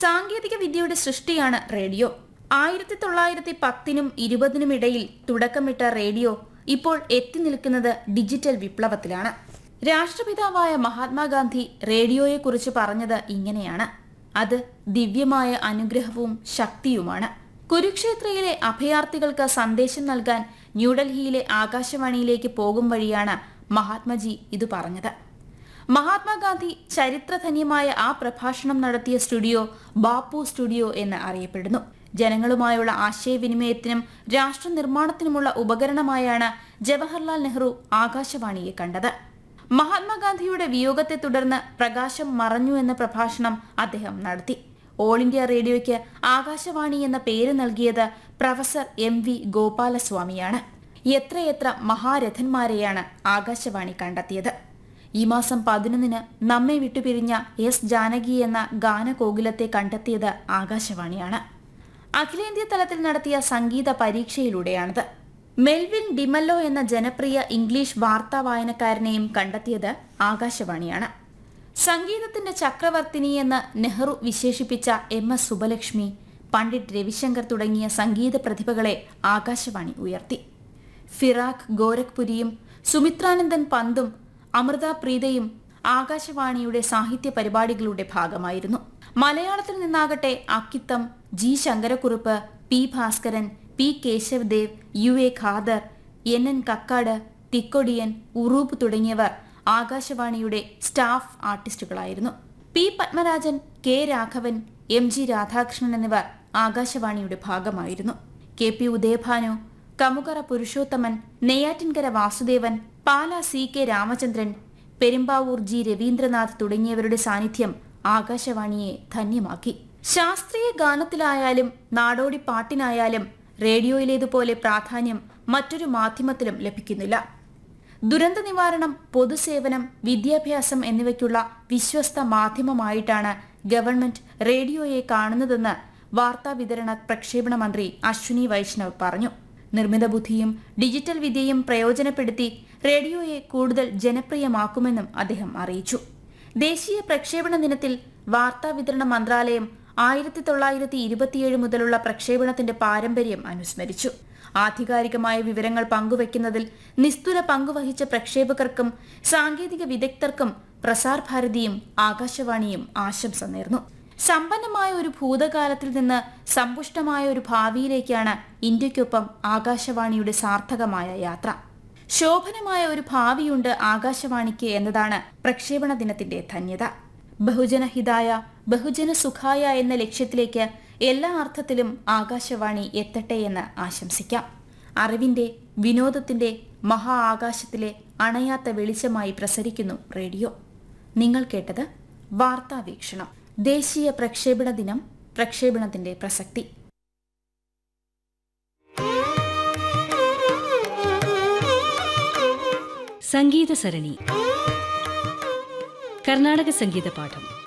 സാങ്കേതിക വിദ്യയുടെ സൃഷ്ടിയാണ് റേഡിയോ ആയിരത്തി തൊള്ളായിരത്തി പത്തിനും ഇരുപതിനും ഇടയിൽ തുടക്കമിട്ട റേഡിയോ ഇപ്പോൾ എത്തി നിൽക്കുന്നത് ഡിജിറ്റൽ വിപ്ലവത്തിലാണ് രാഷ്ട്രപിതാവായ മഹാത്മാഗാന്ധി റേഡിയോയെക്കുറിച്ച് പറഞ്ഞത് ഇങ്ങനെയാണ് അത് ദിവ്യമായ അനുഗ്രഹവും ശക്തിയുമാണ് കുരുക്ഷേത്രയിലെ അഭയാർത്ഥികൾക്ക് സന്ദേശം നൽകാൻ ന്യൂഡൽഹിയിലെ ആകാശവാണിയിലേക്ക് പോകും വഴിയാണ് മഹാത്മജി ഇത് പറഞ്ഞത് മഹാത്മാഗാന്ധി ചരിത്രധന്യമായ ആ പ്രഭാഷണം നടത്തിയ സ്റ്റുഡിയോ ബാപ്പു സ്റ്റുഡിയോ എന്ന് അറിയപ്പെടുന്നു ജനങ്ങളുമായുള്ള ആശയവിനിമയത്തിനും രാഷ്ട്ര നിർമ്മാണത്തിനുമുള്ള ഉപകരണമായാണ് ജവഹർലാൽ നെഹ്റു ആകാശവാണിയെ കണ്ടത് മഹാത്മാഗാന്ധിയുടെ വിയോഗത്തെ തുടർന്ന് പ്രകാശം മറഞ്ഞു എന്ന പ്രഭാഷണം അദ്ദേഹം നടത്തി ഓൾ ഇന്ത്യ റേഡിയോയ്ക്ക് ആകാശവാണി എന്ന പേര് നൽകിയത് പ്രൊഫസർ എം വി ഗോപാലസ്വാമിയാണ് എത്രയെത്ര മഹാരഥന്മാരെയാണ് ആകാശവാണി കണ്ടെത്തിയത് ഈ മാസം പതിനൊന്നിന് നമ്മെ വിട്ടുപിരിഞ്ഞ എസ് ജാനകി എന്ന ഗാനകോകിലത്തെ കണ്ടെത്തിയത് ആകാശവാണിയാണ് അഖിലേന്ത്യാ തലത്തിൽ നടത്തിയ സംഗീത പരീക്ഷയിലൂടെയാണിത് മെൽവിൻ ഡിമല്ലോ എന്ന ജനപ്രിയ ഇംഗ്ലീഷ് വാർത്താ വായനക്കാരനെയും കണ്ടെത്തിയത് ആകാശവാണിയാണ് സംഗീതത്തിന്റെ ചക്രവർത്തിനി എന്ന് നെഹ്റു വിശേഷിപ്പിച്ച എം എസ് സുബലക്ഷ്മി പണ്ഡിറ്റ് രവിശങ്കർ തുടങ്ങിയ സംഗീത പ്രതിഭകളെ ആകാശവാണി ഉയർത്തി ഫിറാഖ് ഗോരഖ്പുരിയും സുമിത്രാനന്ദൻ പന്തും അമൃത പ്രീതയും ആകാശവാണിയുടെ സാഹിത്യ പരിപാടികളുടെ ഭാഗമായിരുന്നു മലയാളത്തിൽ നിന്നാകട്ടെ Akkitham G Sankarakurup P Bhaskaran P Kesavadev U A Khader N N Kakkad Thikkodiyan Uroob തുടങ്ങിയവർ ആകാശവാണിയുടെ സ്റ്റാഫ് ആർട്ടിസ്റ്റുകളായിരുന്നു P Padmarajan K Raghavan M G Radhakrishnan എന്നിവർ ആകാശവാണിയുടെ ഭാഗമായിരുന്നു K P Udayabhanu Kamukara Purushothaman Neyyattinkara Vasudevan Pala C K Ramachandran Perumbavoor G Raveendranath തുടങ്ങിയവരുടെ സാന്നിധ്യം ആകാശവാണിയെ ധന്യമാക്കി ശാസ്ത്രീയ ഗാനത്തിലായാലും നാടോടി പാട്ടിനായാലും റേഡിയോയിലേതുപോലെ പ്രാധാന്യം മറ്റൊരു മാധ്യമത്തിലും ലഭിക്കുന്നില്ല ദുരന്ത നിവാരണം പൊതുസേവനം വിദ്യാഭ്യാസം എന്നിവയ്ക്കുള്ള വിശ്വസ്ത മാധ്യമമായിട്ടാണ് ഗവൺമെന്റ് റേഡിയോയെ കാണുന്നതെന്ന് വാർത്താ വിതരണ പ്രക്ഷേപണ മന്ത്രി അശ്വിനി വൈഷ്ണവ് പറഞ്ഞു നിർമ്മിത ബുദ്ധിയും ഡിജിറ്റൽ വിദ്യയും പ്രയോജനപ്പെടുത്തി റേഡിയോയെ കൂടുതൽ ജനപ്രിയമാക്കുമെന്നും അദ്ദേഹം അറിയിച്ചു ദേശീയ പ്രക്ഷേപണ ദിനത്തിൽ വാർത്താ വിതരണ മന്ത്രാലയം ആയിരത്തി തൊള്ളായിരത്തി ഇരുപത്തിയേഴ് മുതലുള്ള പ്രക്ഷേപണത്തിന്റെ പാരമ്പര്യം അനുസ്മരിച്ചു ആധികാരികമായ വിവരങ്ങൾ പങ്കുവയ്ക്കുന്നതിൽ നിസ്തുല പങ്കുവഹിച്ച പ്രക്ഷേപകർക്കും സാങ്കേതിക വിദഗ്ധർക്കും പ്രസാർ ഭാരതിയും ആകാശവാണിയും ആശംസ നേർന്നു സമ്പന്നമായ ഒരു ഭൂതകാലത്തിൽ നിന്ന് സമ്പുഷ്ടമായ ഒരു ഭാവിയിലേക്കാണ് ഇന്ത്യക്കൊപ്പം ആകാശവാണിയുടെ സാർത്ഥകമായ യാത്ര ശോഭനമായ ഒരു ഭാവിയുണ്ട് ആകാശവാണിക്ക് എന്നതാണ് പ്രക്ഷേപണ ദിനത്തിന്റെ ധന്യത ബഹുജനഹിതായ ബഹുജന സുഖായ എന്ന ലക്ഷ്യത്തിലേക്ക് എല്ലാ അർത്ഥത്തിലും ആകാശവാണി എത്തട്ടെ എന്ന് ആശംസിക്കാം അറിവിന്റെ വിനോദത്തിന്റെ മഹാ ആകാശത്തിലെ അണയാത്ത വെളിച്ചമായി പ്രസരിക്കുന്നു റേഡിയോ നിങ്ങൾ കേട്ടത് വാർത്താ വീക്ഷണം ദേശീയ പ്രക്ഷേപണ ദിനം പ്രക്ഷേപണത്തിന്റെ പ്രസക്തി സംഗീത സരണി കർണാടക സംഗീത പാഠം